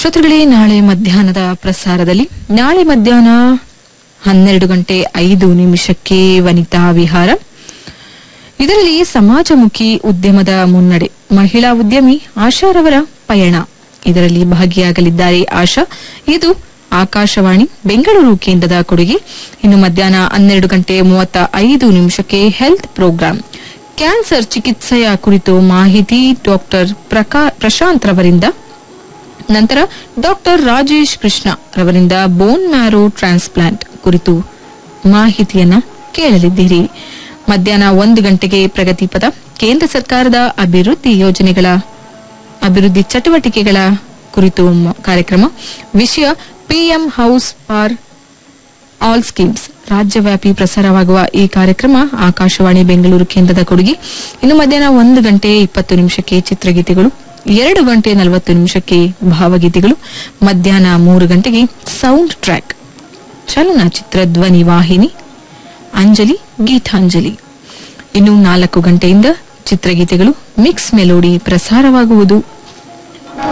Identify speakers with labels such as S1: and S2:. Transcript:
S1: ಶ್ರೋತೃಗಳೇ ನಾಳೆ ಮಧ್ಯಾಹ್ನದ ಪ್ರಸಾರದಲ್ಲಿ ನಾಳೆ ಮಧ್ಯಾಹ್ನ ಹನ್ನೆರಡು ಗಂಟೆ ಐದು ನಿಮಿಷಕ್ಕೆ ವನಿತಾ ವಿಹಾರ ಇದರಲ್ಲಿ ಸಮಾಜಮುಖಿ ಉದ್ಯಮದ ಮುನ್ನಡೆ ಮಹಿಳಾ ಉದ್ಯಮಿ ಆಶಾರವರ ಪಯಣ ಇದರಲ್ಲಿ ಭಾಗಿಯಾಗಲಿದ್ದಾರೆ ಆಶಾ ಇದು ಆಕಾಶವಾಣಿ ಬೆಂಗಳೂರು ಕೇಂದ್ರದ ಕೊಡುಗೆ ಇನ್ನು ಮಧ್ಯಾಹ್ನ ಹನ್ನೆರಡು ಗಂಟೆ ಮೂವತ್ತ ಐದು ನಿಮಿಷಕ್ಕೆ ಹೆಲ್ತ್ ಪ್ರೋಗ್ರಾಂ ಕ್ಯಾನ್ಸರ್ ಚಿಕಿತ್ಸೆಯ ಕುರಿತು ಮಾಹಿತಿ ಡಾಕ್ಟರ್ ಪ್ರಕಾ ಪ್ರಶಾಂತ್ ರವರಿಂದ ನಂತರ ಡಾಕ್ಟರ್ ರಾಜೇಶ್ ಕೃಷ್ಣ ರವರಿಂದ ಬೋನ್ ಮ್ಯಾರೋ ಟ್ರಾನ್ಸ್ಪ್ಲಾಂಟ್ ಕುರಿತು ಮಾಹಿತಿಯನ್ನ ಕೇಳಲಿದ್ದೀರಿ ಮಧ್ಯಾಹ್ನ ಒಂದು ಗಂಟೆಗೆ ಪ್ರಗತಿ ಪದ ಕೇಂದ್ರ ಸರ್ಕಾರದ ಅಭಿವೃದ್ಧಿ ಯೋಜನೆಗಳ ಅಭಿವೃದ್ಧಿ ಚಟುವಟಿಕೆಗಳ ಕುರಿತು ಮ- ಕಾರ್ಯಕ್ರಮ ವಿಷಯ PM house for all schemes ರಾಜ್ಯವ್ಯಾಪಿ ಪ್ರಸಾರವಾಗುವ ಈ ಕಾರ್ಯಕ್ರಮ ಆಕಾಶವಾಣಿ ಬೆಂಗಳೂರು ಕೇಂದ್ರದ ಕೊಡುಗೆ ಇನ್ನು ಮಧ್ಯಾಹ್ನ ಒಂದು ಗಂಟೆ ಇಪ್ಪತ್ತು ನಿಮಿಷಕ್ಕೆ ಚಿತ್ರಗೀತೆಗಳು ಎರಡು ಗಂಟೆ ನಲವತ್ತು ನಿಮಿಷಕ್ಕೆ ಭಾವಗೀತೆಗಳು ಮಧ್ಯಾಹ್ನ ಮೂರು ಗಂಟೆಗೆ ಸೌಂಡ್ ಟ್ರ್ಯಾಕ್ ಚಲನಚಿತ್ರ ಧ್ವನಿ ವಾಹಿನಿ ಅಂಜಲಿ ಗೀತಾಂಜಲಿ ಇನ್ನು ನಾಲ್ಕು ಗಂಟೆಯಿಂದ ಚಿತ್ರಗೀತೆಗಳು ಮಿಕ್ಸ್ ಮೆಲೋಡಿ ಪ್ರಸಾರವಾಗುವುದು